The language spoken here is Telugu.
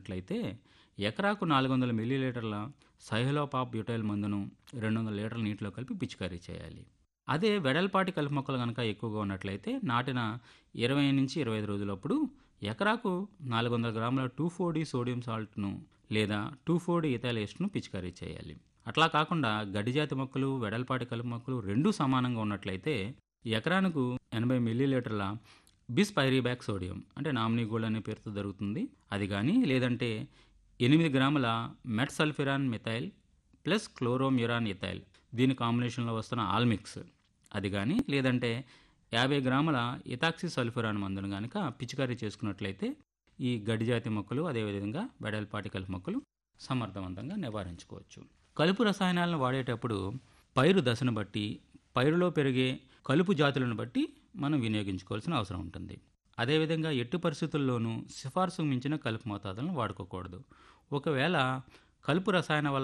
ఉన్నట్లయితే ఎకరాకు నాలుగు వందల మిల్లీలీటర్ల సైహలోపాప్ బ్యూటైల్ మందును రెండు వందల లీటర్ల నీటిలో కలిపి పిచికారీ చేయాలి అదే వెడల్పాటి కలుపు మొక్కలు కనుక ఎక్కువగా ఉన్నట్లయితే నాటిన ఇరవై నుంచి ఇరవై ఐదు రోజులప్పుడు ఎకరాకు నాలుగు వందల గ్రాముల టూ ఫోర్ సోడియం సాల్ట్ను లేదా టూ ఫోర్ ఇథైల్ ఎస్ట్ను పిచికారీ చేయాలి అట్లా కాకుండా గడ్డిజాతి మొక్కలు వెడల్పాటి కలుపు మొక్కలు రెండూ సమానంగా ఉన్నట్లయితే ఎకరానికి ఎనభై మిల్లీలీటర్ల బిస్ పైరీబ్యాక్ సోడియం అంటే నామినీ గోల్డ్ అనే పేరుతో దొరుకుతుంది అది కానీ లేదంటే ఎనిమిది గ్రాముల metsulfuron methyl plus chlorimuron ethyl దీని కాంబినేషన్లో వస్తున్న ఆల్మిక్స్ అది కానీ లేదంటే యాభై గ్రాముల ఇథాక్సి సల్ఫురాన్ మందును కనుక పిచికారీ చేసుకున్నట్లయితే ఈ గడ్డిజాతి మొక్కలు అదేవిధంగా వెడల్పాటి కలుపు మొక్కలు సమర్థవంతంగా నివారించుకోవచ్చు కలుపు రసాయనాలను వాడేటప్పుడు పైరు దశను బట్టి పైరులో పెరిగే కలుపు జాతులను బట్టి మనం వినియోగించుకోవాల్సిన అవసరం ఉంటుంది అదేవిధంగా ఎట్టి పరిస్థితుల్లోనూ సిఫార్సుకు మించిన కలుపు మోతాదులను వాడుకోకూడదు ఒకవేళ కలుపు రసాయన వల్ల